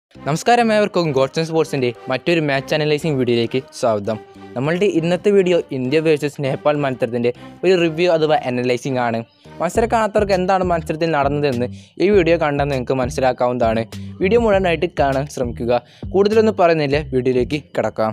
നമസ്കാരം ഏവർക്കും ഗോഡ്സൺ സ്പോർട്സിൻ്റെ മറ്റൊരു മാച്ച് അനലൈസിംഗ് വീഡിയോയിലേക്ക് സ്വാഗതം നമ്മളുടെ ഇന്നത്തെ വീഡിയോ ഇന്ത്യ വേഴ്സസ് നേപ്പാൾ മത്സരത്തിൻ്റെ ഒരു റിവ്യൂ അഥവാ അനലൈസിംഗ് ആണ് മത്സരം കാണാത്തവർക്ക് എന്താണ് മത്സരത്തിൽ നടന്നതെന്ന് ഈ വീഡിയോ കണ്ടാൽ നിങ്ങൾക്ക് മനസ്സിലാക്കാവുന്നതാണ് വീഡിയോ മുഴുവനായിട്ട് കാണാൻ ശ്രമിക്കുക കൂടുതലൊന്നും പറയുന്നില്ല വീഡിയോയിലേക്ക് കിടക്കാം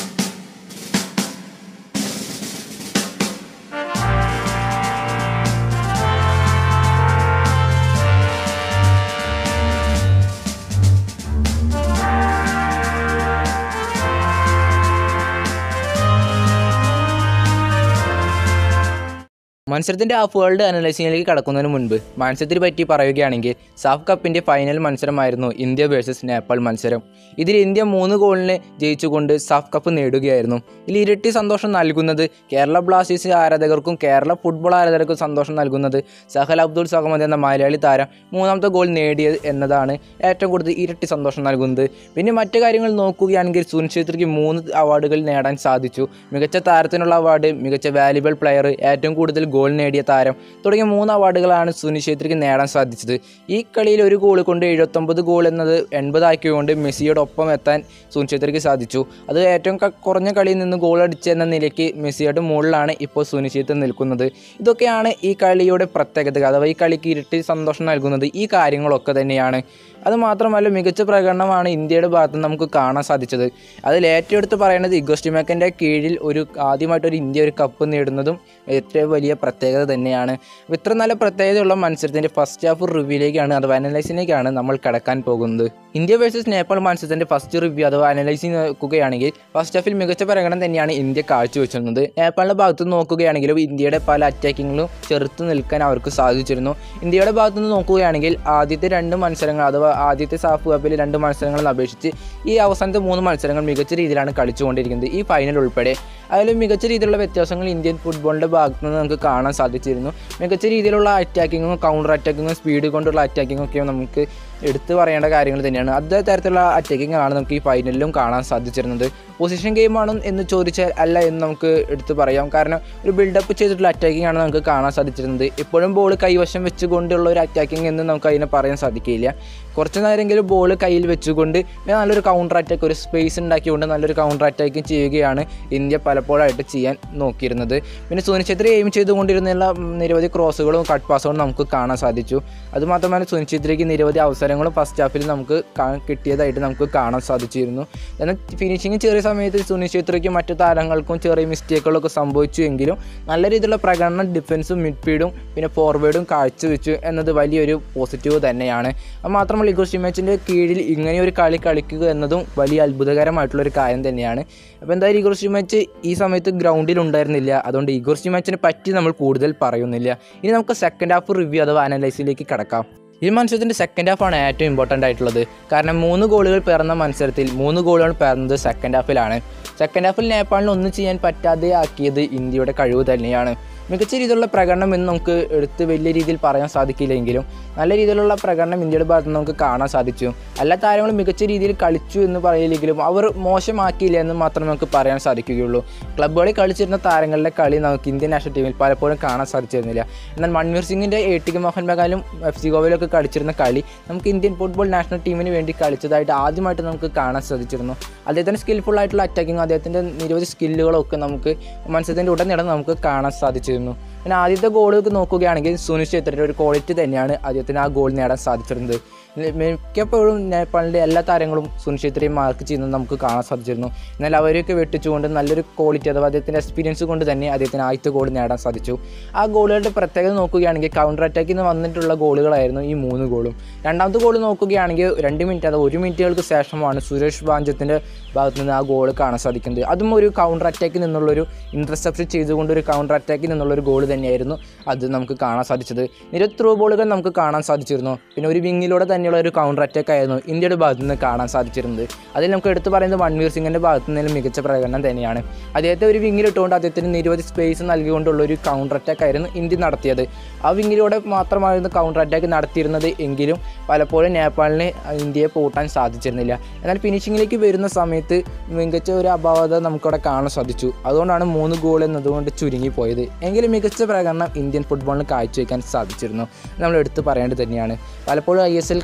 മത്സരത്തിൻ്റെ ഹാഫ് വേൾഡ് അനലൈസിംഗിലേക്ക് കടക്കുന്നതിന് മുൻപ് മത്സരത്തെ പറ്റി പറയുകയാണെങ്കിൽ സാഫ് കപ്പിൻ്റെ ഫൈനൽ മത്സരമായിരുന്നു ഇന്ത്യ വേഴ്സസ് നേപ്പാൾ മത്സരം ഇതിൽ ഇന്ത്യ മൂന്ന് ഗോളിന് ജയിച്ചുകൊണ്ട് സാഫ് കപ്പ് നേടുകയായിരുന്നു ഇതിൽ ഇരട്ടി സന്തോഷം നൽകുന്നത് കേരള ബ്ലാസ്റ്റേഴ്സ് ആരാധകർക്കും കേരള ഫുട്ബോൾ ആരാധകർക്കും സന്തോഷം നൽകുന്നത് സഹൽ അബ്ദുൾ സഹമദ് എന്ന മലയാളി താരം മൂന്നാമത്തെ ഗോൾ നേടിയത് എന്നതാണ് ഏറ്റവും കൂടുതൽ ഇരട്ടി സന്തോഷം നൽകുന്നത് പിന്നെ മറ്റു കാര്യങ്ങൾ നോക്കുകയാണെങ്കിൽ സുനിൽ ഛേത്രിക്ക് മൂന്ന് അവാർഡുകൾ നേടാൻ സാധിച്ചു മികച്ച താരത്തിനുള്ള അവാർഡ് മികച്ച വാല്യുബിൾ പ്ലെയർ ഏറ്റവും കൂടുതൽ ഗോൾ നേടിയ താരം തുടങ്ങിയ മൂന്ന് അവാർഡുകളാണ് സുനിൽ ഛേത്രിക്ക് നേടാൻ സാധിച്ചത് ഈ കളിയിൽ ഒരു ഗോൾ കൊണ്ട് എഴുപത്തൊമ്പത് ഗോൾ എന്നത് എൺപതാക്കിക്കൊണ്ട് മെസ്സിയോടൊപ്പം എത്താൻ സുനിൽ ഛേത്രിക്ക് സാധിച്ചു അത് ഏറ്റവും ക- കുറഞ്ഞ കളിയിൽ നിന്ന് ഗോൾ അടിച്ചെന്ന നിലയ്ക്ക് മെസ്സിയുടെ മുകളിലാണ് ഇപ്പോൾ സുനിൽ ഛേത്രി നിൽക്കുന്നത് ഇതൊക്കെയാണ് ഈ കളിയുടെ പ്രത്യേകത അഥവാ ഈ കളിക്ക് ഇരട്ടി സന്തോഷം നൽകുന്നത് ഈ കാര്യങ്ങളൊക്കെ തന്നെയാണ് അത് മാത്രമല്ല മികച്ച പ്രകടനമാണ് ഇന്ത്യയുടെ ഭാഗത്ത് നിന്ന് നമുക്ക് കാണാൻ സാധിച്ചത് അതിൽ ഏറ്റവും എടുത്ത് പറയുന്നത് ഇഗോസ്റ്റിമേക്കൻ്റെ കീഴിൽ ഒരു ആദ്യമായിട്ടൊരു ഇന്ത്യ ഒരു കപ്പ് നേടുന്നതും ഏറ്റവും വലിയ പ്രത്യേകത തന്നെയാണ് അപ്പോൾ ഇത്ര നല്ല പ്രത്യേകതയുള്ള മത്സരത്തിൻ്റെ ഫസ്റ്റ് ഹാഫ് റിവ്യൂയിലേക്കാണ് അഥവാ അനലൈസിലേക്കാണ് നമ്മൾ കടക്കാൻ പോകുന്നത് ഇന്ത്യ വേഴ്സസ് നേപ്പാൾ മത്സരത്തിൻ്റെ ഫസ്റ്റ് റിവ്യൂ അഥവാ അനലൈസിങ് നോക്കുകയാണെങ്കിൽ ഫസ്റ്റ് ഹാഫിൽ മികച്ച പ്രകടനം തന്നെയാണ് ഇന്ത്യ കാഴ്ചവെച്ചിരുന്നത് നേപ്പാളിൻ്റെ ഭാഗത്ത് നിന്ന് നോക്കുകയാണെങ്കിലും ഇന്ത്യയുടെ പല അറ്റാക്കിങ്ങിലും ചെറുത്ത് നിൽക്കാൻ അവർക്ക് സാധിച്ചിരുന്നു ഇന്ത്യയുടെ ഭാഗത്ത് നിന്ന് നോക്കുകയാണെങ്കിൽ ആദ്യത്തെ രണ്ട് മത്സരങ്ങൾ അഥവാ ആദ്യത്തെ സാഫ് കപ്പിൽ രണ്ട് മത്സരങ്ങളിൽ അപേക്ഷിച്ച് ഈ അവസാനത്തെ മൂന്ന് മത്സരങ്ങൾ മികച്ച രീതിയിലാണ് കളിച്ചുകൊണ്ടിരിക്കുന്നത് ഈ ഫൈനൽ ഉൾപ്പെടെ അതിൽ മികച്ച രീതിയിലുള്ള വ്യത്യാസങ്ങൾ ഇന്ത്യൻ ഫുട്ബോളിൻ്റെ ഭാഗത്ത് നിന്ന് നമുക്ക് കാണാൻ സാധിച്ചിരുന്നു മികച്ച രീതിയിലുള്ള അറ്റാക്കിങ്ങും കൗണ്ടർ അറ്റാക്കിങ്ങും സ്പീഡ് കൊണ്ടുള്ള അറ്റാക്കിങ്ങും ഒക്കെ നമുക്ക് എടുത്തു പറയേണ്ട കാര്യങ്ങൾ തന്നെയാണ് അതേ തരത്തിലുള്ള അറ്റാക്കിംഗ് ആണ് നമുക്ക് ഈ ഫൈനലിലും കാണാൻ സാധിച്ചിരുന്നത് പൊസിഷൻ ഗെയിമാണ് എന്ന് ചോദിച്ചാൽ അല്ല എന്ന് നമുക്ക് എടുത്തു പറയാം കാരണം ഒരു ബിൽഡപ്പ് ചെയ്തിട്ടുള്ള അറ്റാക്കിംഗ് ആണ് നമുക്ക് കാണാൻ സാധിച്ചിരുന്നത് ഇപ്പോഴും ബോൾ കൈവശം വെച്ചുകൊണ്ടുള്ള ഒരു അറ്റാക്കിംഗ് എന്ന് നമുക്ക് അതിനെ പറയാൻ സാധിക്കില്ല കുറച്ച് നേരമെങ്കിലും ബോൾ കയ്യിൽ വെച്ചുകൊണ്ട് പിന്നെ നല്ലൊരു കൗണ്ടർ അറ്റാക്ക് ഒരു സ്പേസ് ഉണ്ടാക്കിക്കൊണ്ട് നല്ലൊരു കൗണ്ടർ അറ്റാക്കിങ് ചെയ്യുകയാണ് ഇന്ത്യ പലപ്പോഴായിട്ട് ചെയ്യാൻ നോക്കിയിരുന്നത് പിന്നെ സുനിൽ ഛേത്രി എയിം ചെയ്തുകൊണ്ടിരുന്നുള്ള നിരവധി ക്രോസുകളും കട്ട് പാസുകളും നമുക്ക് കാണാൻ സാധിച്ചു അതുമാത്രമല്ല സുനിൽ ഛേത്രിക്ക് നിരവധി അവസരങ്ങളും ഫസ്റ്റ് ഹാഫിൽ നമുക്ക് കാ- കിട്ടിയതായിട്ട് നമുക്ക് കാണാൻ സാധിച്ചിരുന്നു എന്നാൽ ഫിനിഷിങ് ചെറിയ സമയത്ത് സുനിൽ ഛേത്രിക്കും മറ്റു താരങ്ങൾക്കും ചെറിയ മിസ്റ്റേക്കുകളൊക്കെ സംഭവിച്ചു എങ്കിലും നല്ല രീതിയിലുള്ള പ്രകടനം ഡിഫൻസും മിഡ്ഫീൽഡും പിന്നെ ഫോർവേഡും കാഴ്ചവെച്ചു എന്നത് വലിയൊരു പോസിറ്റീവ് തന്നെയാണ് അത് മാത്രമല്ല ഇഗോസ്റ്റി മാച്ചിൻ്റെ കീഴിൽ ഇങ്ങനെ ഒരു കളി കളിക്കുക എന്നതും വലിയ അത്ഭുതകരമായിട്ടുള്ളൊരു കാര്യം തന്നെയാണ് അപ്പോൾ എന്തായാലും ഇഗോർസ്റ്റി മാച്ച് ഈ സമയത്ത് ഗ്രൗണ്ടിൽ ഉണ്ടായിരുന്നില്ല അതുകൊണ്ട് ഇഗോർസ്റ്റി മാച്ചിനെ പറ്റി നമ്മൾ കൂടുതൽ പറയുന്നില്ല ഇനി നമുക്ക് സെക്കൻഡ് ഹാഫ് റിവ്യൂ അഥവാ അനലൈസിലേക്ക് കടക്കാം ഈ മത്സരത്തിൻ്റെ സെക്കൻഡ് ഹാഫാണ് ഏറ്റവും ഇമ്പോർട്ടൻ്റ് ആയിട്ടുള്ളത് കാരണം മൂന്ന് ഗോളുകൾ പിറന്ന മത്സരത്തിൽ മൂന്ന് ഗോളുകൾ പിറന്നത് സെക്കൻഡ് ഹാഫിലാണ് സെക്കൻഡ് ഹാഫിൽ നേപ്പാളിന് ഒന്നും ചെയ്യാൻ പറ്റാതെ ആക്കിയത് ഇന്ത്യയുടെ കഴിവ് തന്നെയാണ് മികച്ച രീതിയിലുള്ള പ്രകടനം എന്ന് നമുക്ക് എടുത്ത് വലിയ രീതിയിൽ പറയാൻ സാധിക്കില്ലെങ്കിലും നല്ല രീതിയിലുള്ള പ്രകടനം ഇന്ത്യയുടെ ഭാഗത്ത് നിന്ന് നമുക്ക് കാണാൻ സാധിച്ചു എല്ലാ താരങ്ങളും മികച്ച രീതിയിൽ കളിച്ചു എന്ന് പറയില്ലെങ്കിലും അവർ മോശമാക്കിയില്ല എന്ന് മാത്രമേ നമുക്ക് പറയാൻ സാധിക്കുകയുള്ളൂ ക്ലബ്ബുകളിൽ കളിച്ചിരുന്ന താരങ്ങളുടെ കളി നമുക്ക് ഇന്ത്യൻ നാഷണൽ ടീമിൽ പലപ്പോഴും കാണാൻ സാധിച്ചിരുന്നില്ല എന്നാൽ മൺവീർ സിംഗിൻ്റെ എ ടി കെ മോഹൻ ബഗാനും എഫ് സി ഗോവയിലൊക്കെ കളിച്ചിരുന്ന കളി നമുക്ക് ഇന്ത്യൻ ഫുട്ബോൾ നാഷണൽ ടീമിന് വേണ്ടി കളിച്ചതായിട്ട് ആദ്യമായിട്ട് നമുക്ക് കാണാൻ സാധിച്ചിരുന്നു അദ്ദേഹത്തിൻ്റെ സ്കിൽഫുൾ ആയിട്ടുള്ള അറ്റാക്കിങ് അദ്ദേഹത്തിൻ്റെ നിരവധി സ്കില്ലുകളൊക്കെ നമുക്ക് മത്സരത്തിൻ്റെ ഉടനീളം നമുക്ക് കാണാൻ സാധിച്ചിരുന്നു പിന്നെ ആദ്യത്തെ ഗോളൊക്കെ നോക്കുകയാണെങ്കിൽ സുനിൽ ഛേത്രിയുടെ ഒരു ക്വാളിറ്റി തന്നെയാണ് അദ്ദേഹത്തിന് ആ ഗോൾ നേടാൻ സാധിച്ചിരുന്നത് മിക്കപ്പോഴും നേപ്പാളിൻ്റെ എല്ലാ താരങ്ങളും സുനിൽ ഛേത്രിയെ മാർക്ക് ചെയ്യുന്നത് നമുക്ക് കാണാൻ സാധിച്ചിരുന്നു എന്നാൽ അവരെയൊക്കെ വെട്ടിച്ചുകൊണ്ട് നല്ലൊരു ക്വാളിറ്റി അഥവാ അദ്ദേഹത്തിൻ്റെ എക്സ്പീരിയൻസ് കൊണ്ട് തന്നെ അദ്ദേഹത്തിന് ആദ്യത്തെ ഗോൾ നേടാൻ സാധിച്ചു ആ ഗോളുകളുടെ പ്രത്യേകത നോക്കുകയാണെങ്കിൽ കൗണ്ടർ അറ്റാക്കിൽ നിന്ന് വന്നിട്ടുള്ള ഗോളുകളായിരുന്നു ഈ മൂന്ന് ഗോളും രണ്ടാമത്തെ ഗോൾ നോക്കുകയാണെങ്കിൽ രണ്ട് മിനിറ്റ് അഥവാ ഒരു മിനിറ്റുകൾക്ക് ശേഷമാണ് സുരേഷ് ബാഞ്ചത്തിൻ്റെ ഭാഗത്ത് നിന്ന് ആ ഗോൾ കാണാൻ സാധിക്കുന്നത് അതും ഒരു കൗണ്ടർ അറ്റാക്കിൽ നിന്നുള്ളൊരു ഇൻ്റർസെപ്ഷൻ ചെയ്തുകൊണ്ട് ഒരു കൗണ്ടർ അറ്റാക്കിൽ നിന്നുള്ളൊരു ഗോൾ തന്നെയായിരുന്നു അത് നമുക്ക് കാണാൻ സാധിച്ചത് നിരവധി ത്രൂ ബോളുകൾ നമുക്ക് കാണാൻ സാധിച്ചിരുന്നു പിന്നെ ഒരു വിങ്ങിലൂടെ തന്നെയുള്ള ഒരു കൗണ്ടർ അറ്റാക്ക് ആയിരുന്നു ഇന്ത്യയുടെ ഭാഗത്ത് നിന്ന് കാണാൻ സാധിച്ചിരുന്നത് അതിൽ നമുക്ക് എടുത്തു പറയുന്നത് മൺവീർ സിംഗിൻ്റെ ഭാഗത്ത് നിന്നും മികച്ച പ്രകടനം തന്നെയാണ് അദ്ദേഹത്തെ ഒരു വിങ്ങിലിട്ടുകൊണ്ട് അദ്ദേഹത്തിന് നിരവധി സ്പേസ് നൽകിക്കൊണ്ടുള്ള ഒരു കൗണ്ടർ അറ്റാക്ക് ആയിരുന്നു ഇന്ത്യ നടത്തിയത് ആ വിങ്ങിലൂടെ മാത്രമായിരുന്നു കൗണ്ടർ അറ്റാക്ക് നടത്തിയിരുന്നത് എങ്കിലും പലപ്പോഴും നേപ്പാളിന് ഇന്ത്യയെ പൂട്ടാൻ സാധിച്ചിരുന്നില്ല എന്നാൽ ഫിനിഷിങ്ങിലേക്ക് വരുന്ന സമയത്ത് മികച്ച ഒരു അപാകത നമുക്കവിടെ കാണാൻ സാധിച്ചു അതുകൊണ്ടാണ് മൂന്ന് ഗോൾ എന്നതുകൊണ്ട് ചുരുങ്ങിപ്പോയത് എങ്കിലും മികച്ച പ്രകടനം ഇന്ത്യൻ ഫുട്ബോളിന് കാഴ്ചവെക്കാൻ സാധിച്ചിരുന്നു നമ്മൾ എടുത്തു പറയേണ്ടത് തന്നെയാണ് പലപ്പോഴും ഐ എസ് എൽ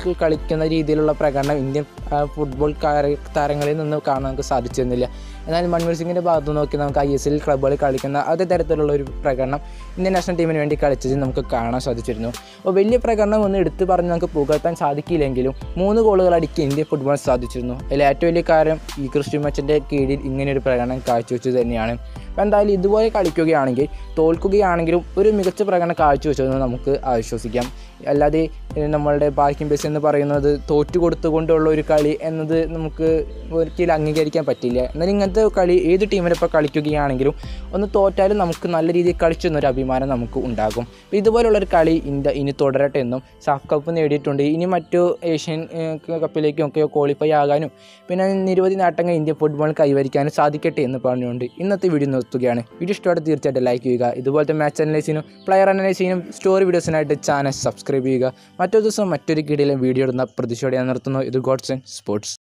ഫുട്ബോൾ കളിക്കുന്ന രീതിയിലുള്ള പ്രകടനം ഇന്ത്യൻ ആ, ഫുട്ബോൾ കാര- താരങ്ങളിൽ നിന്ന് കാണാൻ നമുക്ക് സാധിച്ചിരുന്നില്ല എന്നാൽ മൻമോഹൻ സിംഗിൻ്റെ ഭാഗത്ത് നോക്കി നമുക്ക് ഐ എസ് എൽ ക്ലബ്ബുകൾ കളിക്കുന്ന അതേ തരത്തിലുള്ള ഒരു പ്രകടനം ഇന്ത്യൻ നാഷണൽ ടീമിന് വേണ്ടി കളിച്ചത് നമുക്ക് കാണാൻ സാധിച്ചിരുന്നു അപ്പോൾ വലിയ പ്രകടനം ഒന്നും എടുത്തു പറഞ്ഞ് നമുക്ക് പുകഴ്ത്താൻ സാധിക്കില്ലെങ്കിലും മൂന്ന് ഗോളുകൾ അടിക്കാൻ ഇന്ത്യൻ ഫുട്ബോൾ സാധിച്ചിരുന്നു അതിൽ ഏറ്റവും വലിയ കാര്യം ഈ ക്രിസ്ത്യൻ മച്ചിൻ്റെ കീഴിൽ ഇങ്ങനെയൊരു പ്രകടനം കാഴ്ചവെച്ചത് തന്നെയാണ് അപ്പോൾ എന്തായാലും ഇതുപോലെ കളിക്കുകയാണെങ്കിൽ തോൽക്കുകയാണെങ്കിലും ഒരു മികച്ച പ്രകടനം കാഴ്ചവെച്ചതെന്ന് നമുക്ക് ആശ്വസിക്കാം അല്ലാതെ ഏഹ്, നമ്മളുടെ ബാക്കിംഗ് ബേസ് എന്ന് പറയുന്നത് തോറ്റു കൊടുത്തുകൊണ്ടുള്ള ഒരു കളി എന്നത് നമുക്ക് ഒരിക്കലും അംഗീകരിക്കാൻ പറ്റില്ല എന്നാൽ ഇങ്ങനത്തെ കളി ഏത് ടീമിനൊപ്പം കളിക്കുകയാണെങ്കിലും ഒന്ന് തോറ്റാലും നമുക്ക് നല്ല രീതിയിൽ കളിച്ചു എന്നൊരു അഭിമാനം നമുക്ക് ഉണ്ടാകും അപ്പോൾ ഇതുപോലുള്ളൊരു കളി ഇന്ത്യ ഇനി തുടരട്ടെ എന്നും സാഫ് കപ്പ് നേടിയിട്ടുണ്ട് ഇനി മറ്റു ഏഷ്യൻ ഏഹ്, കപ്പിലേക്കും ഒക്കെ ക്വാളിഫൈ ആകാനും പിന്നെ നിരവധി നേട്ടങ്ങൾ ഇന്ത്യ ഫുട്ബോൾ കൈവരിക്കാനും സാധിക്കട്ടെ എന്ന് പറഞ്ഞുകൊണ്ട് ഇന്നത്തെ വീഡിയോ നിർത്തുകയാണ് വീഡിയോ ഇഷ്ടമായിട്ട് തീർച്ചയായിട്ടും ലൈക്ക് ചെയ്യുക ഇതുപോലത്തെ മാച്ച് അനലൈസിനും പ്ലെയർ അനലൈസിനും സ്റ്റോറി വീഡിയോസിനായിട്ട് ചാനൽ സബ്സ്ക്രൈബ് ചെയ്യുക മറ്റൊരു ദിവസം മറ്റൊരു കീഴിലെ വീഡിയോ ഇടുന്ന പ്രതീക്ഷയോടെ ഞാൻ നിർത്തുന്നു ഇത് ഗോഡ്സ് ആൻഡ് സ്പോർട്സ്